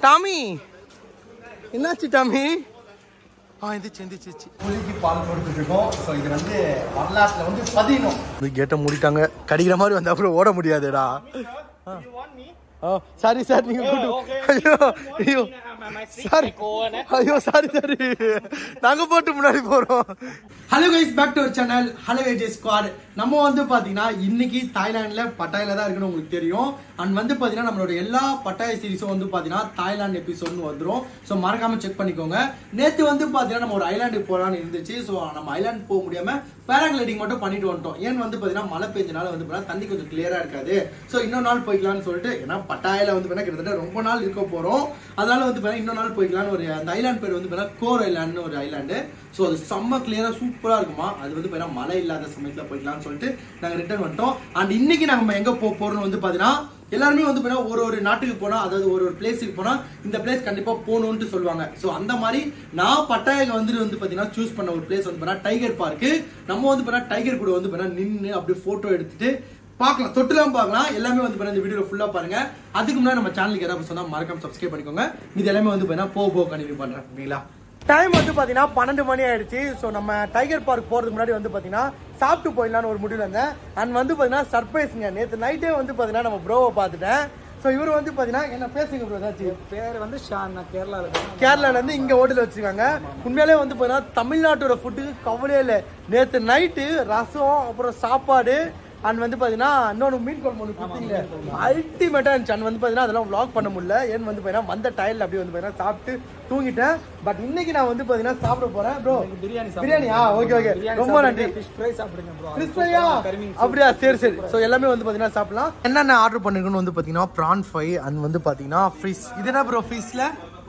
Tommy என்னாச்சு Tommy ஆ எந்திரிச்சு எந்திரிச்சு புலிக்கு பால் கொடுத்துட்டு இருக்கோம் ஸோ இது வந்து வரலாற்றுல வந்து பதினோம் கேட்டை மூடிட்டாங்க கடிக்கிற மாதிரி வந்தா அப்புறம் ஓட முடியாதுடா ஆ சாரி சார் நீங்க கூட்டு ஐயோ ஐயோ சாரி ஐயோ சாரி சாரி நாங்க போட்டு முன்னாடி போறோம் hello guys back to our channel hello AJ squad நம்ம வந்து பாத்தீங்கன்னா இன்னைக்கு தாய்லாந்துல பட்டாயில தான் இருக்குன்னு உங்களுக்கு தெரியும் அண்ட் வந்து பாத்தீங்கன்னா நம்மளோட எல்லா பட்டாய சீரிஸும் வந்து பாத்தீங்கன்னா தாய்லாந்து எபிசோட்னு வந்துரும் ஸோ மறக்காம செக் பண்ணிக்கோங்க நேத்து வந்து பாத்தீங்கன்னா நம்ம ஒரு ஐலாண்டுக்கு போலாம்னு இருந்துச்சு ஸோ நம்ம ஐலாண்ட் போக முடியாம பேராகிளைடிங் மட்டும் பண்ணிட்டு வந்துட்டோம் ஏன் வந்து பாத்தீங்கன்னா மழை பெஞ்சனால வந்து பாத்தீங்கன்னா தண்ணி கொஞ்சம் கிளியரா இருக்காது ஸோ இன்னொரு நாள் போய்க்கலாம்னு சொல்லிட்டு ஏன்னா பட்டாயில வந்து பாத்தீங்கன்னா கிட்டத்தட்ட ரொம்ப நாள் இருக்க போறோம் அதனால வந்து பாத்தீங்கன்னா இன்னொரு நாள் போய்க்கலாம்னு ஒரு அந்த ஐலாண்ட் பேர் வந்து பாத்தீங்கன்னா கோர் ஐலாண்ட்னு ஒரு ஐலாண்டு ஸோ அது செம்ம கிளியரா சூப்பரா இருக்குமா அது வந்து பாத்தீங்கன்னா மழை இல்லாத சமயத்துல போய்க்கலாம்னு சொல்லிட்டு நாங்க ரிட்டர்ன் வந்துட்டோம் அண்ட் இன்னைக்கு நம்ம எங்க போக போறோம்னு வந்து பாத்தீங்கன்னா எல்லாருமே வந்து பாத்தீங்கன்னா ஒரு ஒரு நாட்டுக்கு போனா அதாவது ஒரு ஒரு பிளேஸுக்கு போனா இந்த பிளேஸ் கண்டிப்பா போகணும்னு சொல்லுவாங்க ஸோ அந்த மாதிரி நான் பட்டாயக வந்து வந்து பாத்தீங்கன்னா சூஸ் பண்ண ஒரு பிளேஸ் வந்து பாத்தீங்கன்னா டைகர் பார்க்கு நம்ம வந்து பாத்தீங்கன்னா டைகர் கூட வந்து பாத்தீங்கன்னா நின்று அப்படியே போட்டோ எடுத்துட்டு பார்க்கலாம் தொட்டுலாம் பார்க்கலாம் எல்லாமே வந்து பாத்தீங்கன்னா இந்த வீடியோ ஃபுல்லா பாருங்க அதுக்கு முன்னாடி நம்ம சேனலுக்கு ஏதாவது சொன்னா மறக்காம சப்ஸ்கிரைப் பண்ணிக்கோங்க இது எல்லாமே வந்து பாத்தீங்கன்னா போக போக கண்டினியூ பண்றேன் ஓகேங்களா டைம் வந்து பாத்தீங்கன்னா பன்னெண்டு மணி ஆயிடுச்சு ஸோ நம்ம டைகர் பார்க் போறதுக்கு முன்னாடி வந்து பாத்தீங்கன்னா சாப்பிட்டு போயிடலாம்னு ஒரு முடிவில் இருந்தேன் அண்ட் வந்து பாத்தீங்கன்னா சர்ப்ரைஸ்ங்க நேற்று நைட்டே வந்து பாத்தீங்கன்னா நம்ம ப்ரோவை பார்த்துட்டேன் ஸோ இவர் வந்து பாத்தீங்கன்னா என்ன பேசுங்க ப்ரோ ஏதாச்சும் பேர் வந்து ஷான் நான் கேரளாவில் இருக்கேன் கேரளால இருந்து இங்க ஹோட்டல் வச்சிருக்காங்க உண்மையிலே வந்து பாத்தீங்கன்னா தமிழ்நாட்டோட ஃபுட்டுக்கு கவலையே இல்லை நேத்து நைட்டு ரசம் அப்புறம் சாப்பாடு அண்ட் வந்து பாத்தீங்கன்னா இன்னொன்று மீன் குழம்பு ஒன்று கொடுத்தீங்க அல்டிமேட்டா இருந்துச்சு அண்ட் வந்து பாத்தீங்கன்னா அதெல்லாம் vlog பண்ண முடியல ஏன்னு வந்து பாத்தீங்கன்னா வந்த டயர்ல அப்படியே வந்து பாத்தீங்கன்னா சாப்பிட்டு தூங்கிட்டேன் பட் இன்னைக்கு நான் வந்து பாத்தீங்கன்னா சாப்பிட போறேன் ப்ரோ பிரியாணி பிரியாணியா ஓகே ஓகே ரொம்ப நன்றி ஃபிஷ் ஃப்ரை சாப்பிடுங்க ப்ரோ கிறிஸ்பையா அப்படியா சரி சரி ஸோ எல்லாமே வந்து பார்த்தீங்கன்னா சாப்பிடலாம் என்னென்ன ஆர்டர் பண்ணிருக்குன்னு வந்து பார்த்தீங்கன்னா ப்ரான் ஃப்ரை அண்ட் வந்து பார்த்தீங்கன்னா ஃபிஷ் இது என்ன ப்ரோ ஃபிஷ்ல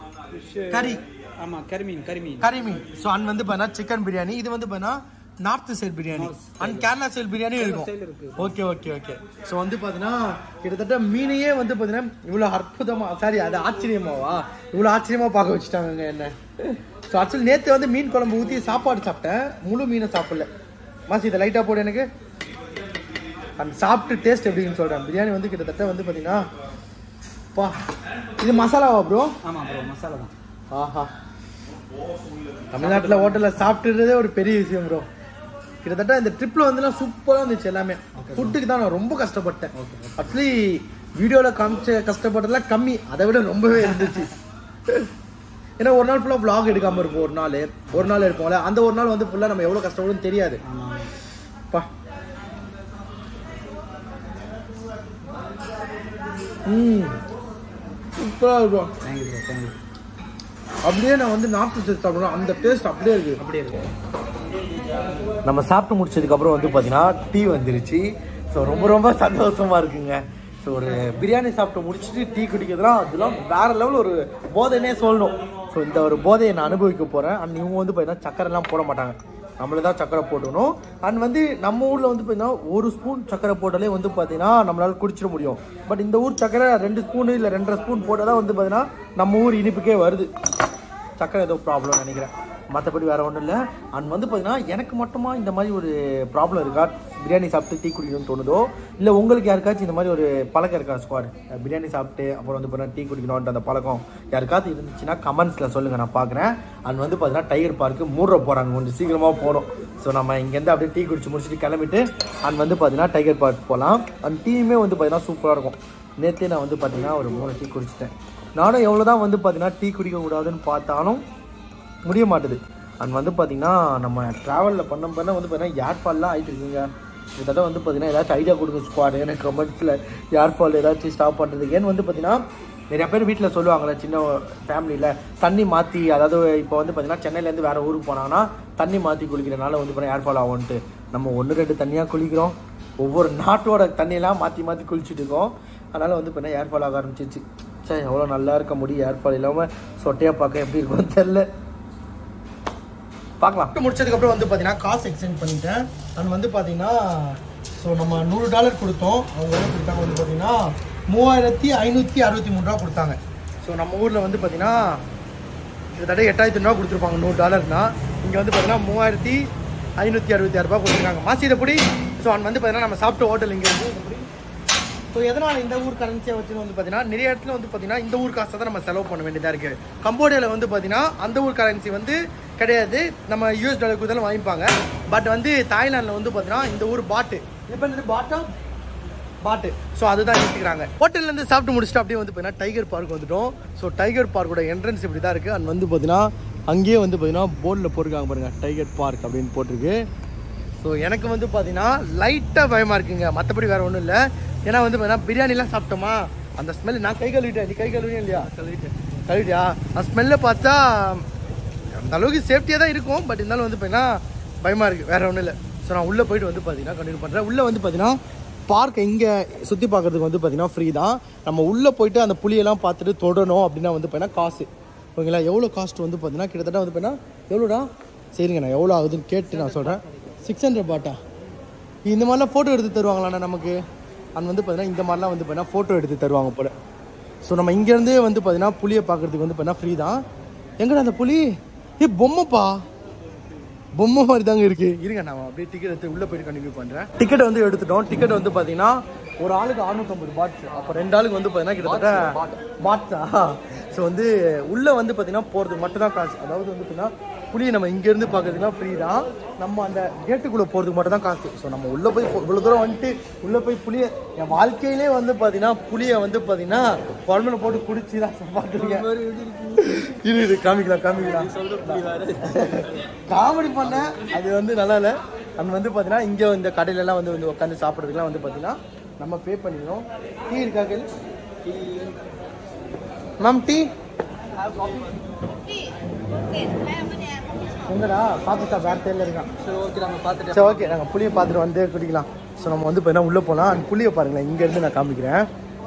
கறி ஆமா கரிமீன் கரிமீன் கறி மீன் ஸோ அண்ட் வந்து பார்த்தீங்கன்னா சிக்கன் பிரியாணி இது வந்து பார்த்தீங்கன்னா north side biryani and Kerala side பிரியாணியும் இருக்கும் ஓகே ஓகே ஓகே ஸோ வந்து பார்த்தீங்கன்னா கிட்டத்தட்ட மீனையே வந்து பார்த்தீங்கன்னா இவ்வளோ அற்புதமா சாரி அது ஆச்சரியமாவா இவ்வளோ ஆச்சரியமா பார்க்க வச்சுட்டாங்க என்ன ஸோ ஆக்சுவலி நேற்று வந்து மீன் குழம்பு ஊற்றி சாப்பாடு சாப்பிட்டேன் முழு மீனை சாப்பிடல மாசி இதை லைட்டாக போடு எனக்கு அந்த சாப்பிட்டு டேஸ்ட் எப்படின்னு சொல்கிறேன் பிரியாணி வந்து கிட்டத்தட்ட வந்து பார்த்தீங்கன்னா பா இது மசாலாவா ப்ரோ ஆமா ப்ரோ மசாலா தான் ஆஹா தமிழ்நாட்டில் ஹோட்டலில் சாப்பிட்டுறதே ஒரு பெரிய விஷயம் ப்ரோ கிட்டத்தட்ட இந்த ட்ரிப்பில் வந்துலாம் சூப்பராக இருந்துச்சு எல்லாமே ஃபுட்டுக்கு தான் நான் ரொம்ப கஷ்டப்பட்டேன் ஆக்சுவலி வீடியோவில் காமிச்ச கஷ்டப்பட்டதெல்லாம் கம்மி அதை விட ரொம்பவே இருந்துச்சு ஏன்னா ஒரு நாள் ஃபுல்லாக vlog எடுக்காமல் இருப்போம் ஒரு நாள் ஒரு நாள் எடுப்போம்ல அந்த ஒரு நாள் வந்து ஃபுல்லாக நம்ம எவ்வளோ கஷ்டப்படும்னு தெரியாது பா ம் சூப்பராக இருக்கும் தேங்க்யூ ப்ரோ தேங்க்யூ அப்படியே நான் வந்து நார்த்து சைடு சாப்பிடணும் அந்த டேஸ்ட் அப்படியே இருக்கு அப்படியே இருக்கு நம்ம சாப்பிட்டு முடிச்சதுக்கு அப்புறம் வந்து பார்த்தீங்கன்னா டீ வந்துருச்சு ஸோ ரொம்ப ரொம்ப சந்தோஷமா இருக்குங்க ஸோ ஒரு பிரியாணி சாப்பிட்டு முடிச்சுட்டு டீ குடிக்கிறதுலாம் அதெல்லாம் வேற லெவல் ஒரு போதைனே சொல்லணும் ஸோ இந்த ஒரு போதையை நான் அனுபவிக்க போகிறேன் அண்ட் இவங்க வந்து பார்த்தீங்கன்னா சக்கரைலாம் போட மாட்டாங்க நம்மள தான் சக்கரை போட்டணும் அண்ட் வந்து நம்ம ஊரில் வந்து பார்த்தீங்கன்னா ஒரு ஸ்பூன் சக்கரை போட்டாலே வந்து பார்த்தீங்கன்னா நம்மளால குடிச்சிட முடியும் பட் இந்த ஊர் சக்கரை ரெண்டு ஸ்பூன் இல்லை ரெண்டரை ஸ்பூன் போட்டால் தான் வந்து பார்த்தீங்கன்னா நம்ம ஊர் இனிப்புக்கே வருது சக்கரை ஏதோ ப்ராப்ளம் நினைக்கிறேன் மற்றபடி வேற ஒன்றும் இல்லை அண்ட் வந்து பார்த்தீங்கன்னா எனக்கு மட்டுமா இந்த மாதிரி ஒரு ப்ராப்ளம் இருக்கா பிரியாணி சாப்பிட்டு டீ குடிக்கணும்னு தோணுதோ இல்லை உங்களுக்கு யாருக்காச்சும் இந்த மாதிரி ஒரு பழக்கம் இருக்கா ஸ்குவாட் பிரியாணி சாப்பிட்டு அப்புறம் வந்து பார்த்தீங்கன்னா டீ குடிக்கணும்ன்ற அந்த பழக்கம் யாருக்காச்சும் இருந்துச்சுன்னா கமெண்ட்ஸில் சொல்லுங்கள் நான் பார்க்குறேன் அண்ட் வந்து பார்த்தீங்கன்னா டைகர் பார்க்கு மூடுற போகிறாங்க கொஞ்சம் சீக்கிரமாக போகிறோம் ஸோ நம்ம இங்கேருந்து அப்படியே டீ குடிச்சு முடிச்சுட்டு கிளம்பிட்டு அண்ட் வந்து பார்த்தீங்கன்னா டைகர் பார்க் போகலாம் அண்ட் டீயுமே வந்து பார்த்தீங்கன்னா சூப்பராக இருக்கும் நேற்றே நான் வந்து பார்த்தீங்கன்னா ஒரு மூணு டீ குடிச்சிட்டேன் நானும் எவ்வளோ தான் வந்து பார்த்தீங்கன்னா டீ குடிக்கக்கூடாதுன்னு பார்த்தாலும் முடிய மாட்டுது அண்ட் வந்து பார்த்தீங்கன்னா நம்ம ட்ராவலில் பண்ண பண்ண வந்து பார்த்தீங்கன்னா ஏர் ஃபால்லாம் ஆகிட்டு இருக்குங்க கிட்டத்தட்ட வந்து பார்த்தீங்கன்னா ஏதாச்சும் ஐடியா கொடுங்க ஸ்குவாட் எனக்கு கமெண்ட்ஸில் ஏர் ஃபால் ஏதாச்சும் ஸ்டாப் பண்ணுறதுக்கு ஏன்னு வந்து பார்த்தீங்கன்னா நிறைய பேர் வீட்டில் சொல்லுவாங்கள்ல சின்ன ஃபேமிலியில் தண்ணி மாற்றி அதாவது இப்போ வந்து பார்த்தீங்கன்னா சென்னையிலேருந்து வேறு ஊருக்கு போனாங்கன்னா தண்ணி மாற்றி குளிக்கிறனால வந்து பார்த்தீங்கன்னா ஏர் ஃபால் ஆகும்ன்ட்டு நம்ம ஒன்று ரெண்டு தண்ணியாக குளிக்கிறோம் ஒவ்வொரு நாட்டோட தண்ணியெல்லாம் மாற்றி மாற்றி குளிச்சுட்டு இருக்கோம் அதனால் வந்து பார்த்தீங்கன்னா ஏர் ஃபால் ஆக ஆரம்பிச்சிச்சு சரி எவ்வளோ நல்லா இருக்க முடியும் ஏர் ஃபால் இல்லாமல் சொட்டையாக பார்க்க எப்படி இருக்கும்னு தெரில பார்க்கலாம் முடிச்சதுக்கப்புறம் வந்து பார்த்தீங்கன்னா காசு எக்ஸ்சேஞ்ச் பண்ணிட்டேன் அண்ட் வந்து பார்த்தீங்கன்னா ஸோ நம்ம நூறு டாலர் கொடுத்தோம் அவங்க என்ன கொடுத்தாங்க வந்து பார்த்தீங்கன்னா மூவாயிரத்தி ஐநூற்றி அறுபத்தி மூணு ரூபா கொடுத்தாங்க ஸோ நம்ம ஊரில் வந்து பார்த்தீங்கன்னா கிட்டத்தட்ட எட்டாயிரத்தி ரூபா கொடுத்துருப்பாங்க நூறு டாலர்னா இங்கே வந்து பார்த்தீங்கன்னா மூவாயிரத்தி ஐநூற்றி அறுபத்தி ஆறு ரூபா கொடுத்துருக்காங்க மாசி இதை புடி ஸோ அண்ட் வந்து பார்த்தீங்கன்னா நம்ம சாப்பிட்ட ஹோட்டல் இங்கே இருக்கு இதை புடி. ஸோ எதனால் இந்த ஊர் கரன்சியை வச்சுன்னு வந்து பார்த்தீங்கன்னா நிறைய இடத்துல வந்து பார்த்தீங்கன்னா இந்த ஊர் காசை தான் நம்ம செலவு பண்ண வேண்டியதாக இருக்குது கம்போடியாவில் வந்து பார்த்தீங்கன்னா அந்த ஊர் கரன்சி வந்து கிடையாது நம்ம யூஎஸ் டாலருக்கு தான் வாங்கிப்பாங்க பட் வந்து தாய்லாண்டில் வந்து பார்த்தீங்கன்னா இந்த ஊர் பாட்டு இப்போ என்னது பாட்டா பாட்டு ஸோ அதுதான் எடுத்துக்கிறாங்க ஹோட்டல்லேருந்து சாப்பிட்டு முடிச்சுட்டு அப்படியே வந்து பார்த்தீங்கன்னா டைகர் பார்க் வந்துட்டோம் ஸோ டைகர் பார்க்கோட என்ட்ரன்ஸ் இப்படி தான் இருக்குது அண்ட் வந்து பார்த்தீங்கன்னா அங்கேயே வந்து பார்த்தீங்கன்னா போர்டில் போட்டிருக்காங்க பாருங்க டைகர் பார்க் அப்படின்னு போட்டிருக்கு ஸோ எனக்கு வந்து பார்த்தீங்கன்னா லைட்டாக பயமாக இருக்குங்க மற்றபடி வேறு ஒன்றும் இல்லை ஏன்னா வந்து பார்த்தீங்கன்னா பிரியாணிலாம் சாப்பிட்டோமா அந்த ஸ்மெல் நான் கை கழுவிட்டேன் நீ கை கழுவினே இல்லையா கழுவிட்டேன் கழுவிட்டியா அந்த ஸ்மெல்லை பார்த்தா அந்த அளவுக்கு சேஃப்டியாக தான் இருக்கும் பட் இருந்தாலும் வந்து பார்த்தீங்கன்னா பயமாக இருக்குது வேறு ஒன்றும் இல்லை ஸோ நான் உள்ளே போயிட்டு வந்து பார்த்தீங்கன்னா கண்டினியூ பண்ணுறேன் உள்ளே வந்து பார்த்தீங்கன்னா பார்க் இங்கே சுற்றி பார்க்கறதுக்கு வந்து பார்த்தீங்கன்னா ஃப்ரீ தான் நம்ம உள்ளே போயிட்டு அந்த புளியெல்லாம் பார்த்துட்டு தொடணும் அப்படின்னா வந்து பார்த்தீங்கன்னா காசு ஓகேங்களா எவ்வளோ காஸ்ட் வந்து பார்த்தீங்கன்னா கிட்டத்தட்ட வந்து பார்த்தீங்கன்னா எவ்வளோடா சரிங்க நான் எவ்வளோ ஆகுதுன்னு கேட்டு நான் சொல்கிறேன் சிக்ஸ் ஹண்ட்ரட் பாட்டா இந்த மாதிரிலாம் ஃபோட்டோ எடுத்து தருவாங்களாண்ணா நமக்கு அண்ட் வந்து பார்த்தீங்கன்னா இந்த மாதிரிலாம் வந்து பார்த்தீங்கன்னா ஃபோட்டோ எடுத்து தருவாங்க போல ஸோ நம்ம இங்கேருந்தே வந்து பார்த்தீங்கன்னா புளியை பார்க்குறதுக்கு வந்து பார்த்தீங்கன்னா ஃப்ரீ தான் எங்கடா அந்த புலி ஏ பொம்மைப்பா பொம்மை மாதிரி தாங்க இருக்கு இருங்க நான் அப்படியே டிக்கெட் எடுத்து உள்ள போயிட்டு கண்டினியூ பண்றேன் டிக்கெட் வந்து எடுத்துட்டோம் டிக்கெட் வந்து பாத்தீங்கன்னா ஒரு ஆளுக்கு 650 பாட்ஸ் அப்போ ரெண்டு ஆளுக்கு வந்து பாத்தீங்கன்னா கிட்டத்தட்ட பாட்ஸா ஸோ வந்து உள்ள வந்து பாத்தீங்கன்னா போறதுக்கு மட்டும் தான் காசு அதாவது வந்து பாத்தீங்கன்னா புளியை நம்ம இங்க இருந்து பார்க்கறதுக்குலாம் ஃப்ரீ தான் நம்ம அந்த கேட்டுக்குள்ள போறதுக்கு மட்டும் தான் காசு ஸோ நம்ம உள்ள போய் இவ்வளவு தூரம் வந்துட்டு உள்ள போய் புளிய என் வாழ்க்கையிலே வந்து பாத்தீங்கன்னா புளியை வந்து பாத்தீங்கன்னா குழம்புல போட்டு குடிச்சு தான் பார்த்துருக்கேன் இரு இரு காமிக்கலாம் காமிக்கலாம் காமெடி பண்ண அது வந்து நல்லா இல்லை அண்ட் வந்து பார்த்தீங்கன்னா இங்கே இந்த கடையிலலாம் வந்து வந்து உட்காந்து சாப்பிட்றதுக்குலாம் வந்து பார்த்தீங்கன்னா நம்ம பே பண்ணிக்கணும் டீ இருக்கா கேள் மேம் டீ எங்கடா பார்த்துட்டா வேற தேர்ல இருக்கான் சரி ஓகே நம்ம பார்த்துட்டு சரி ஓகே நாங்கள் புளியை பார்த்துட்டு வந்து குடிக்கலாம் ஸோ நம்ம வந்து பார்த்தீங்கன்னா உள்ளே போகலாம் அந்த புளியை பாருங்களேன் இங்கேருந்து நான் காமிக்கிறேன்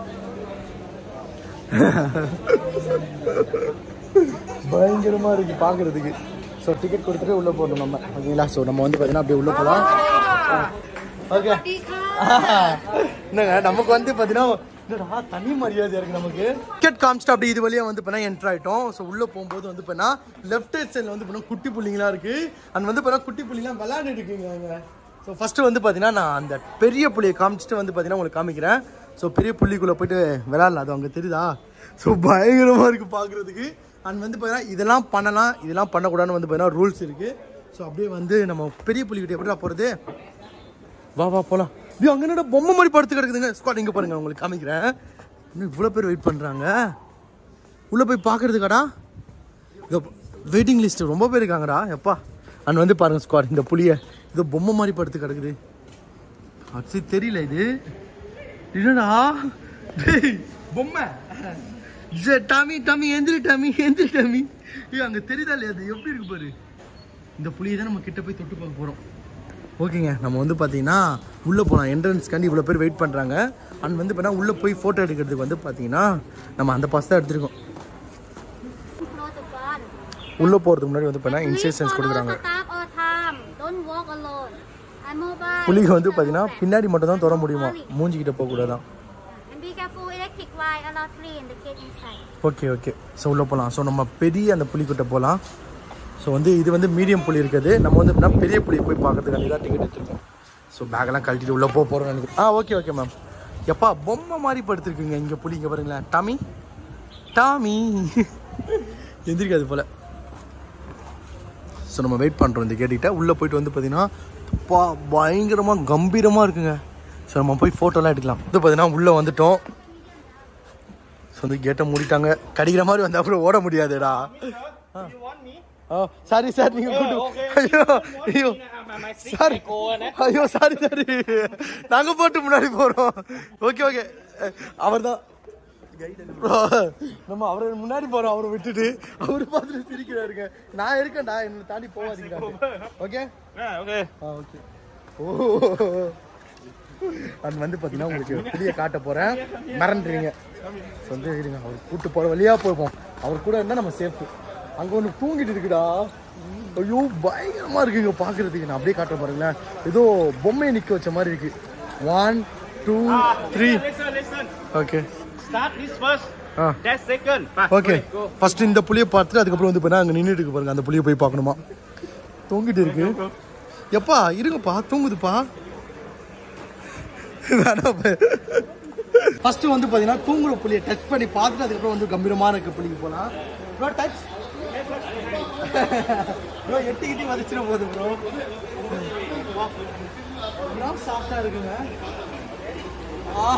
பயங்கரமாக இருக்குது பார்க்குறதுக்கு ஸோ டிக்கெட் கொடுத்துட்டு உள்ளே போகணும் நம்ம ஓகேங்களா ஸோ நம்ம வந்து பார்த்தீங்கன்னா அப்படியே உள்ளே போகலாம் ஓகே என்னங்க நமக்கு வந்து பார்த்தீங்கன்னா என்னடா தனி மரியாதை இருக்கு நமக்கு டிக்கெட் காமிச்சிட்டு அப்படி இது வழியா வந்து பண்ணா என்டர் ஆயிட்டோம் ஸோ உள்ள போகும்போது வந்து பண்ணா லெஃப்ட் ஹேண்ட் சைடில் வந்து பண்ணா குட்டி புள்ளிங்களா இருக்கு அண்ட் வந்து பண்ணா குட்டி புள்ளிங்களாம் விளையாடிட்டு இருக்குங்க அங்க ஸோ ஃபர்ஸ்ட் வந்து பார்த்தீங்கன்னா நான் அந்த பெரிய புள்ளியை காமிச்சிட்டு வந்து பார்த்தீங்கன்னா உங்களுக்கு காமிக்கிறேன் ஸோ பெரிய புள்ளிக்குள்ளே போயிட்டு விளையாடலாம் அது அங்கே தெரியுதா ஸோ பயங்கரமாக இருக்குது பார்க்குறதுக்கு அண்ட் வந்து பார்த்தீங்கன்னா இதெல்லாம் பண்ணலாம் இதெல்லாம் பண்ணக்கூடாதுன்னு வந்து பார்த்தீங்கன்னா ரூல்ஸ் இருக்குது ஸோ அப்படியே வந்து நம்ம பெரிய புள்ளிக்கிட்ட எப்படிடா போகிறது வா வா போலாம் ஐயோ அங்க என்னடா பொம்மை மாதிரி படுத்து கிடக்குதுங்க ஸ்குவாட் இங்க பாருங்க உங்களுக்கு காமிக்கிறேன் இன்னும் இவ்வளோ பேர் வெயிட் பண்றாங்க உள்ள போய் பார்க்கறதுக்காடா இதோ வெயிட்டிங் லிஸ்ட் ரொம்ப பேர் இருக்காங்கடா எப்பா அண்ட் வந்து பாருங்க ஸ்குவாட் இந்த புளிய இதோ பொம்மை மாதிரி படுத்து கிடக்குது அச்சு தெரியல இது என்னடா டேய் பொம்மை ஜே, டாமி டாமி எந்திரி டாமி எந்திரி டாமி ஏய் அங்க தெரியுதா இல்லையா அது எப்படி இருக்கு பாரு இந்த புளியை தான் நம்ம கிட்ட போய் தொட்டு பார்க்க போறோம் ஓகேங்க நம்ம வந்து பார்த்தீங்கன்னா உள்ளே போகலாம் என்ட்ரன்ஸ்க்காண்டி இவ்வளோ பேர் வெயிட் பண்ணுறாங்க அண்ட் வந்து பார்த்தீங்கன்னா உள்ளே போய் ஃபோட்டோ எடுக்கிறதுக்கு வந்து பார்த்தீங்கன்னா நம்ம அந்த பாஸ் தான் எடுத்திருக்கோம் Close the gun. உள்ளே போகிறதுக்கு முன்னாடி வந்து பார்த்தீங்கன்னா Please இன்ஸ்ட்ரக்ஷன்ஸ் follow கொடுக்குறாங்க the staff all time. Don't walk alone. I'm mobile. புலிக்கு வந்து பார்த்தீங்கன்னா பின்னாடி மட்டும் தான் தொட முடியுமா மூஞ்சிக்கிட்ட போகக்கூடாதான் And be careful, electric wire allow three in the gate inside. Okay okay so உள்ளே போகலாம் ஸோ நம்ம பெரிய அந்த புலிக்கிட்ட போகலாம் ஸோ வந்து இது வந்து மீடியம் புலி இருக்குது நம்ம வந்து எப்படின்னா பெரிய புலியை போய் பார்க்கறதுக்காண்டி தான் டிக்கெட் எடுத்துருக்கோம் ஸோ பேக்கெல்லாம் கழட்டிட்டு உள்ளே போக போகிறோம்னு நினைக்கிறேன் ஆ ஓகே ஓகே மேம் எப்பா பொம்மை மாதிரி படுத்துருக்குங்க இங்கே புலி இங்கே பாருங்களேன் டாமி டாமி எந்திரிக்காது போல் ஸோ நம்ம வெயிட் பண்ணுறோம் இந்த கேட்டுக்கிட்ட உள்ளே போயிட்டு வந்து பார்த்தீங்கன்னா பா பயங்கரமாக கம்பீரமாக இருக்குங்க ஸோ நம்ம போய் ஃபோட்டோலாம் எடுக்கலாம் வந்து பார்த்தீங்கன்னா உள்ளே வந்துட்டோம் ஸோ வந்து கேட்டை மூடிட்டாங்க கடிக்கிற மாதிரி வந்தா அப்புறம் ஓட முடியாதுடா ஆ சாரி சார் நீங்க கூட்டு ஐயோ ஐயோ சாரி ஐயோ சாரி சாரி நாங்க போட்டு முன்னாடி போறோம் ஓகே ஓகே அவர்தான் நம்ம அவரை முன்னாடி போறோம் அவரை விட்டுட்டு அவரு பார்த்துட்டு சிரிக்கிறாருங்க நான் இருக்கேன்டா என்னை தாண்டி போவாதீங்க ஓகே ஓகே ஆ ஓகே ஓ அது வந்து பார்த்தீங்கன்னா உங்களுக்கு புளிய காட்ட போறேன் மறந்துடுவீங்க So வந்து இருங்க அவர் கூட்டு போற வழியா போய்ப்போம் அவர் கூட இருந்தா நம்ம சேஃப் அங்க ஒன்று தூங்கிட்டு இருக்குடா ஐயோ பயங்கரமா இருக்குங்க பாக்குறதுக்கு நான் அப்படியே காட்ட பாருங்களேன் ஏதோ பொம்மையை நிக்க வச்ச மாதிரி இருக்கு one two three Listen, listen. Okay Start this first. ஆ That second. Pa, okay go. First இந்த புளியை பார்த்துட்டு அதுக்கப்புறம் வந்து பார்த்தா அங்கே நின்றுட்டு இருக்கு பாருங்க அந்த புளியை போய் பார்க்கணுமா தூங்கிட்டு இருக்கு எப்பா இருங்கப்பா தூங்குதுப்பா வேணாம் ஃபர்ஸ்ட் வந்து பார்த்தீங்கன்னா தூங்குற புளியை டச் பண்ணி பார்த்துட்டு அதுக்கப்புறம் வந்து கம்பீரமான இருக்க புளிக்கு போகலாம் ப்ரோ டச் ப்ரோ எட்டி கிட்டி வதச்சிட போகுது ப்ரோ சாஃப்டாக இருக்குங்க ஆ.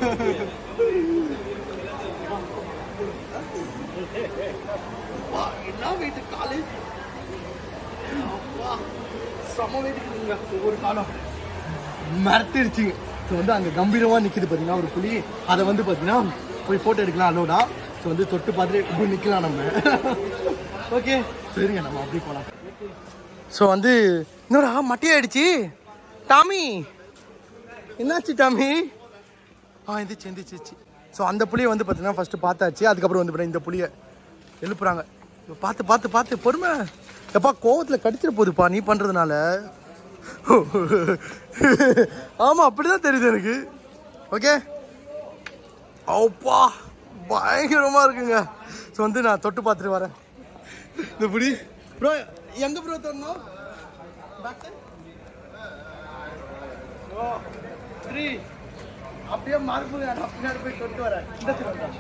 அப்பா, என்ன வெயிட் காலு அப்பா, செம வெயிட் இருக்குங்க ஒவ்வொரு காலம் மிரட்டிருச்சுங்க ஸோ வந்து அங்கே கம்பீரமாக நிற்கிது பார்த்தீங்கன்னா ஒரு புலி அதை வந்து பார்த்தீங்கன்னா போய் ஃபோட்டோ எடுக்கலாம் அலோடா ஸோ வந்து தொட்டு பார்த்துட்டு இப்படி நிற்கலாம் நம்ம ஓகே சரிங்க நம்ம அப்படி போகலாம் ஸோ வந்து என்னடா மட்டையாயிடுச்சு டாமி என்னாச்சு டாமி ஆ எந்திரிச்சு எந்திரிச்சிச்சு ஸோ அந்த புளியை வந்து பார்த்தீங்கன்னா ஃபஸ்ட்டு பார்த்தாச்சு அதுக்கப்புறம் வந்து பார்த்தீங்கன்னா இந்த புளியை எழுப்புறாங்க இப்ப பார்த்து பார்த்து பார்த்து பொறுமை எப்பா கோவத்தில் கடிச்சிட போகுதுப்பா நீ பண்ணுறதுனால ஆமாம் அப்படிதான் தெரியுது எனக்கு ஓகே அப்பா பயங்கரமாக இருக்குங்க ஸோ வந்து நான் தொட்டு பார்த்துட்டு வரேன் இந்த புடி ப்ரோ எங்கே ப்ரோ தரணும் பேக் சைட் ஓ த்ரீ அப்படியே மறுப்பு நான் பின்னாடி போய் தொட்டு வரேன் இந்த side வந்தா.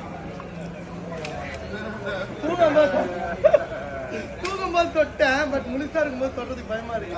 தூங்கும்போது தூங்கும்போது தொட்டேன் பட் முழுசா இருக்கும்போது தொட்டதுக்கு பயமா இருக்கு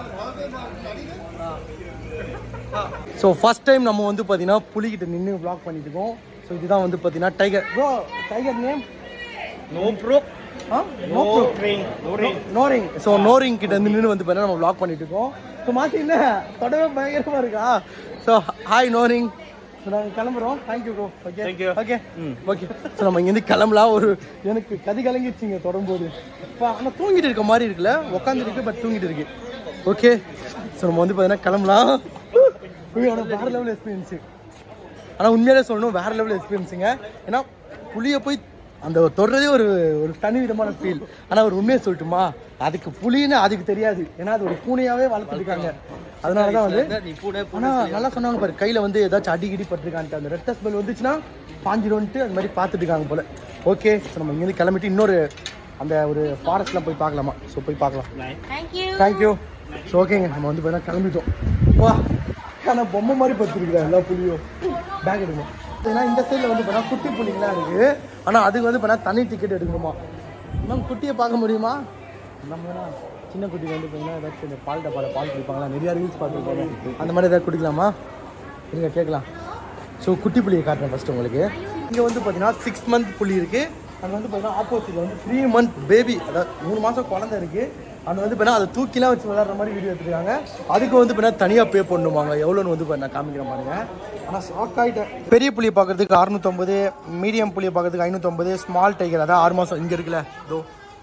ஸோ ஃபர்ஸ்ட் டைம் நம்ம வந்து பார்த்தீங்கன்னா புலிகிட்ட நின்று vlog பண்ணிட்டு இருக்கோம் ஸோ இதுதான் வந்து பார்த்தீங்கன்னா tiger bro tiger name no bro ஆ no ring no ring Noring so Noring கிட்ட இருந்து நின்று வந்து பார்த்தீங்கன்னா நம்ம vlog பண்ணிட்டு இருக்கோம் ஸோ மாற்றி என்ன தொடவே பயங்கரமா இருக்கா ஸோ ஹாய் நோரிங் ஸோ நாங்கள் கிளம்புறோம் thank you bro okay Thank you. Okay okay so நம்ம இங்கேருந்து கிளம்பலாம் ஒரு எனக்கு கதி கலங்கிடுச்சிங்க தொடரும்போது இப்போ ஆனால் தூங்கிட்டு இருக்க மாதிரி இருக்குல்ல உட்காந்துருக்கு பட் தூங்கிட்டு இருக்கு ஓகே ஸோ நம்ம வந்து பார்த்தீங்கன்னா கிளம்பலாம் உண்மையா, ஆனா வேற லெவல் எக்ஸ்பீரியன்ஸு ஆனால் உண்மையாலே சொல்லணும் வேற லெவல் எக்ஸ்பீரியன்ஸுங்க ஏன்னா புளியை போய் அந்த தொடுறதே ஒரு ஒரு தனி விதமான ஃபீல் ஆனால் ஒரு உண்மையை சொல்லட்டுமா அதுக்கு புலின்னு அதுக்கு தெரியாது ஏன்னா அது ஒரு பூனையாவே வளர்த்துருக்காங்க அதனால தான் வந்து ஆனால் நல்லா சொன்னாங்க பாரு கையில் வந்து ஏதாச்சும் அடி கிடி பட்டிருக்கான்ட்டு அந்த ரெட்ட ஸ்மெல் வந்துச்சுன்னா பாஞ்சிடும்ட்டு அது மாதிரி பார்த்துட்டு இருக்காங்க போல ஓகே ஸோ நம்ம இங்கேருந்து கிளம்பிட்டு இன்னொரு அந்த ஒரு ஃபாரஸ்ட்லாம் போய் பார்க்கலாமா ஸோ போய் பார்க்கலாம் Thank you. தேங்க்யூ ஸோ ஓகேங்க நம்ம வந்து பார்த்தா கிளம்பிட்டோம் வா ஆனால் பொம்மை மாதிரி படுத்துருக்குறா எல்லா புலியும் பேக் எடுக்கணும் ஏன்னா இந்த சைடில் வந்து பார்த்தா குட்டி புலிங்களாம் இருக்குது ஆனால் அதுக்கு வந்து பார்த்தா தனி டிக்கெட் எடுக்கணுமா மேம் குட்டியை பார்க்க முடியுமா நம்ம வேணா சின்ன குட்டிக்கு வந்து பார்த்தீங்கன்னா ஏதாச்சும் இந்த பால் டப்பாவில் பால் குடிப்பாங்களா நிறையா ரீல்ஸ் பார்த்துருப்பாங்க அந்த மாதிரி ஏதாவது குடிக்கலாமா இருங்க கேட்கலாம் ஸோ குட்டி புளியை காட்டுறேன் ஃபஸ்ட்டு உங்களுக்கு இங்கே வந்து பார்த்தீங்கன்னா சிக்ஸ் மந்த் புளி இருக்குது அங்கே வந்து பார்த்தீங்கன்னா ஆப்போசிட்டில் வந்து த்ரீ மந்த் பேபி அதாவது மூணு மாதம் குழந்தை இருக்குது அது வந்து பார்த்தீங்கன்னா அதை தூக்கிலாம் வச்சு விளாட்ற மாதிரி வீடியோ எடுத்துருக்காங்க அதுக்கு வந்து பார்த்தீங்கன்னா தனியாக பே பண்ணுவாங்க எவ்வளோன்னு வந்து இப்ப நான் காமிக்கிறேன் பாருங்க ஆனால் ஷாக் ஆகிட்டேன் பெரிய புளியை பார்க்கறதுக்கு அறுநூத்தொம்பது மீடியம் புளியை பார்க்கறதுக்கு ஐநூற்றம்பது ஸ்மால் டைகர் அதாவது ஆறு மாதம் இங்கே இருக்குல்ல இதோ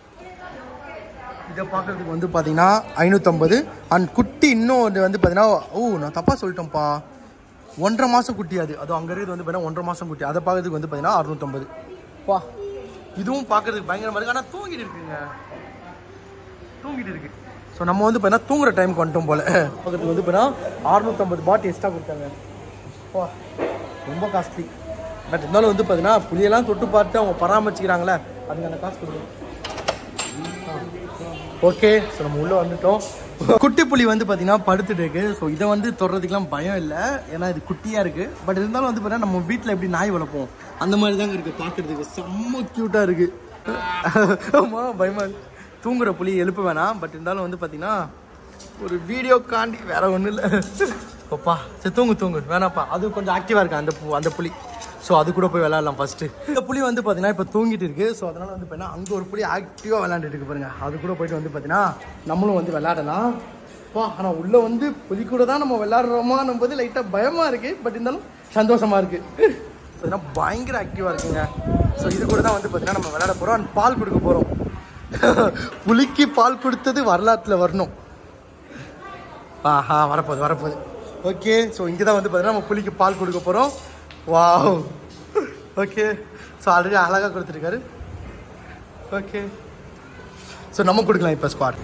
இதை பார்க்கறதுக்கு வந்து பார்த்தீங்கன்னா ஐநூற்றம்பது அண்ட் குட்டி இன்னும் இது வந்து பார்த்தீங்கன்னா ஓ நான் தப்பாக சொல்லிட்டேன்ப்பா ஒன்றரை மாதம் குட்டி அது அது அங்கே இருக்குது வந்து பார்த்தீங்கன்னா ஒன்றரை மாதம் குட்டி அதை பார்க்கறதுக்கு வந்து பார்த்தீங்கன்னா அறுநூற்றம்பது பா இதுவும் பார்க்கறதுக்கு பயங்கரமாக இருக்குது ஆனால் தூங்கிட்டு இருக்குங்க தூங்கிட்டு இருக்கு ஸோ நம்ம வந்து பார்த்தீங்கன்னா தூங்குற டைமுக்கு வந்துட்டோம் போல பக்கத்துக்கு வந்து பார்த்தீங்கன்னா அறுநூற்றம்பது பாட்டி எக்ஸ்ட்ரா கொடுத்தாங்க வா ரொம்ப காஸ்ட்லி பட் இருந்தாலும் வந்து பார்த்தீங்கன்னா புளியெல்லாம் தொட்டு பார்த்து அவங்க பராமரிச்சுக்கிறாங்களே அதுக்கான காசு கொடுக்கணும் ஓகே ஸோ நம்ம உள்ளே வந்துட்டோம் குட்டி புலி வந்து பார்த்தீங்கன்னா படுத்துட்டு இருக்கு ஸோ இதை வந்து தொடுறதுக்கெலாம் பயம் இல்லை ஏன்னா இது குட்டியாக இருக்குது பட் இருந்தாலும் வந்து பார்த்தீங்கன்னா நம்ம வீட்டில் எப்படி நாய் வளர்ப்போம் அந்த மாதிரி தாங்க இருக்குது பார்க்குறதுக்கு செம்ம க்யூட்டாக இருக்குது ஆமாம் பயமா இருக்கு தூங்குற புலி எழுப்ப வேணாம் பட் இருந்தாலும் வந்து பார்த்தீங்கன்னா ஒரு வீடியோ காண்டி வேற ஒன்றும் இல்லை அப்பா சரி தூங்கு தூங்கு வேணாப்பா அது கொஞ்சம் ஆக்டிவாக இருக்கு அந்த பு- அந்த புலி ஸோ அது கூட போய் விளாட்லாம் ஃபஸ்ட்டு இந்த புலி வந்து பார்த்தீங்கன்னா இப்போ தூங்கிட்டு இருக்கு ஸோ அதனால வந்து பார்த்தீங்கன்னா அங்கே ஒரு புலி ஆக்டிவாக விளாண்டுட்டு இருக்கு பாருங்க அது கூட போயிட்டு வந்து பார்த்தீங்கன்னா நம்மளும் வந்து விளாடலாம் வா ஆனால் உள்ளே வந்து புலி கூட தான் நம்ம விளாட்றோமான்னும் போது லைட்டாக பயமாக இருக்குது பட் இருந்தாலும் சந்தோஷமாக இருக்குது பார்த்தீங்கன்னா பயங்கர ஆக்டிவாக இருக்குங்க ஸோ இது கூட தான் வந்து பார்த்தீங்கன்னா நம்ம விளையாட போகிறோம் அண்ட் பால் கொடுக்க போகிறோம் புலிக்கு பால் கொடுத்தது வரலாற்றில் வரணும் ஆஹா வரப்போகுது வரப்போகுது ஓகே ஸோ இங்கே தான் வந்து பார்த்தீங்கன்னா நம்ம புலிக்கு பால் கொடுக்க போகிறோம் வாவ் ஓகே ஸோ ஆல்ரெடி அழகாக கொடுத்துருக்காரு ஓகே ஸோ நம்ம கொடுக்கலாம் இப்போ ஸ்குவாட்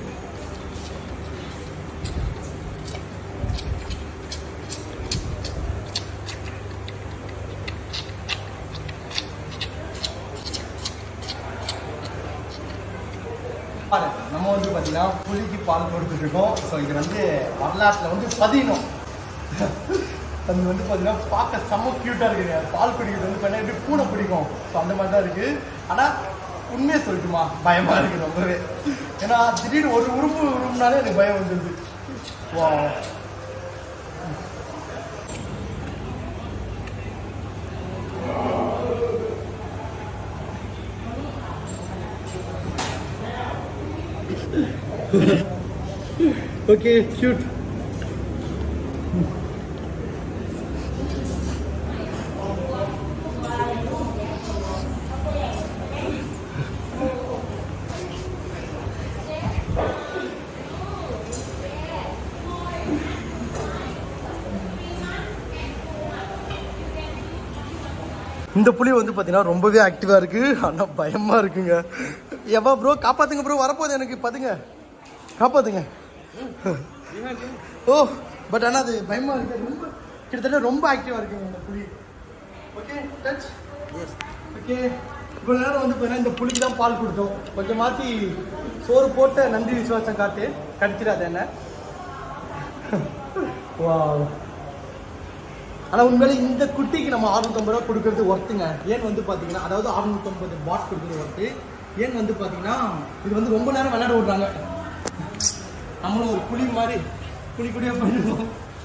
நம்ம வந்து பார்த்தீங்கன்னா புலிக்கு பால் கொடுத்துட்டு இருக்கோம் ஸோ இது வந்து வரலாற்றில் வந்து பதினோம் அது வந்து பார்த்தீங்கன்னா பார்க்க செம்ம க்யூட்டாக இருக்குங்க பால் குடிக்கிறது வந்து பார்த்தீங்கன்னா எப்படி பூனை பிடிக்கும் ஸோ அந்த மாதிரி தான் இருக்குது ஆனால் உண்மையை சொல்லட்டுமா பயமாக இருக்குது ரொம்பவே ஏன்னா திடீர்னு ஒரு உறுப்பு உறுப்புனாலே எனக்கு பயம் வந்துடுது வா ஓகே ஷூட் இந்த புலி வந்து பார்த்தீங்கன்னா ரொம்பவே ஆக்டிவாக இருக்கு ஆனால் பயமாக இருக்குங்க எவ்வளோ ப்ரோ காப்பாத்துங்க ப்ரோ வரப்போகுது எனக்கு பதுங்க காப்பாத்துங்க ஓ பட் ஆனால் அது பயமாக இருக்கு ரொம்ப கிட்டத்தட்ட ரொம்ப ஆக்டிவாக இருக்குங்க இந்த புலி ஓகே டச் ஓகே இவ்வளோ நேரம் வந்து பார்த்தீங்கன்னா இந்த புலிக்கு தான் பால் கொடுத்தோம் கொஞ்சம் மாற்றி சோறு போட்ட நன்றி விசுவாசம் காட்டு கடிச்சிடாத என்ன வா ஆனால் உண்மையிலே இந்த குட்டிக்கு நம்ம அறுநூத்தம்பது ரூபா கொடுக்கறது ஒர்த்துங்க ஏன் வந்து பார்த்தீங்கன்னா அதாவது அறுநூத்தம்பது பாட் கொடுக்குறது ஒர்த்து ஏன் வந்து பார்த்தீங்கன்னா இது வந்து ரொம்ப நேரம் விளையாட விட்றாங்க நம்மளும் ஒரு புலி மாதிரி குடி குடியா பண்ணிடுவோம்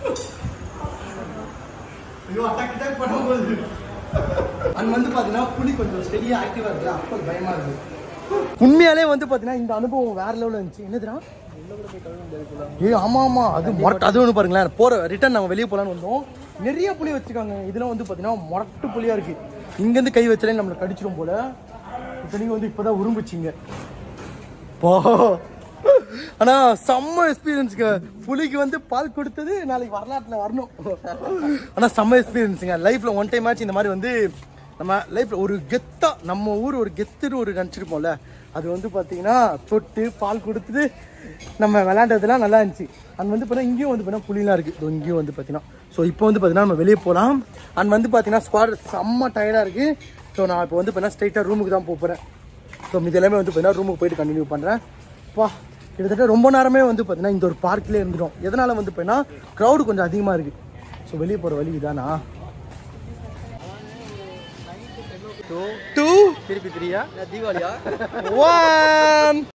ஐயோ அட்டாக் அட்டாக் பண்ணும்போது அங்க வந்து பார்த்தீங்கன்னா புலி கொஞ்சம் ஸ்டெடியாக ஆக்டிவாக இருக்குது அப்போ பயமாக இருக்குது உண்மையாலே வந்து பார்த்தீங்கன்னா இந்த அனுபவம் வேற லெவலில் இருந்துச்சு என்னதுடா ஏய் ஆமா ஆமா அது மொரட்டு அது ஒன்று பாருங்களேன் போற ரிட்டர்ன் நம்ம வெளியே போலான்னு வந்தோம் நிறைய புளி வச்சிருக்காங்க இதெல்லாம் வந்து பார்த்தீங்கன்னா மொரட்டு புளியா இருக்கு இங்கேருந்து கை வச்சாலே நம்மளை கடிச்சிடும் போல இப்போ நீங்கள் வந்து இப்போதான் உரும்புச்சிங்க போ ஆனா செம்ம எக்ஸ்பீரியன்ஸுங்க புலிக்கு வந்து பால் கொடுத்தது நாளைக்கு வரலாற்றில் வரணும் ஆனா செம்ம எக்ஸ்பீரியன்ஸுங்க லைஃப்ல ஒன் டைம் ஆச்சு இந்த மாதிரி வந்து நம்ம லைஃப்ல ஒரு கெத்தா நம்ம ஊர் ஒரு கெத்துன்னு ஒரு நினச்சிருப்போம்ல அது வந்து பார்த்தீங்கன்னா தொட்டு பால் கொடுத்துட்டு நம்ம விளையாண்டதெல்லாம் நல்லா இருந்துச்சு அண்ட் வந்து பார்த்தீங்கன்னா இங்கேயும் வந்து பார்த்தீங்கன்னா புலிலாம் இருக்குது இதோ இங்கேயும் வந்து பார்த்தீங்கன்னா ஸோ இப்போ வந்து பார்த்தீங்கன்னா நம்ம வெளியே போகலாம் அண்ட் வந்து பார்த்தீங்கன்னா ஸ்குவாட் செம்ம டயர்டாக இருக்குது ஸோ நான் இப்போ வந்து பார்த்தீங்கன்னா ஸ்ட்ரைட்டாக ரூமுக்கு தான் போக போகிறேன் ஸோ இது எல்லாமே வந்து பார்த்தீங்கன்னா ரூமுக்கு போயிட்டு கண்டினியூ பண்ணுறேன் பா கிட்டத்தட்ட ரொம்ப நேரமே வந்து பார்த்தீங்கன்னா இந்த ஒரு பார்க்லேயே இருந்துடும் எதனால் வந்து பார்த்தீங்கன்னா க்ரௌடு கொஞ்சம் அதிகமாக இருக்குது ஸோ வெளியே போகிற வழி இதானா டூ திருப்பி திரியா தீபாவளியா ஒன்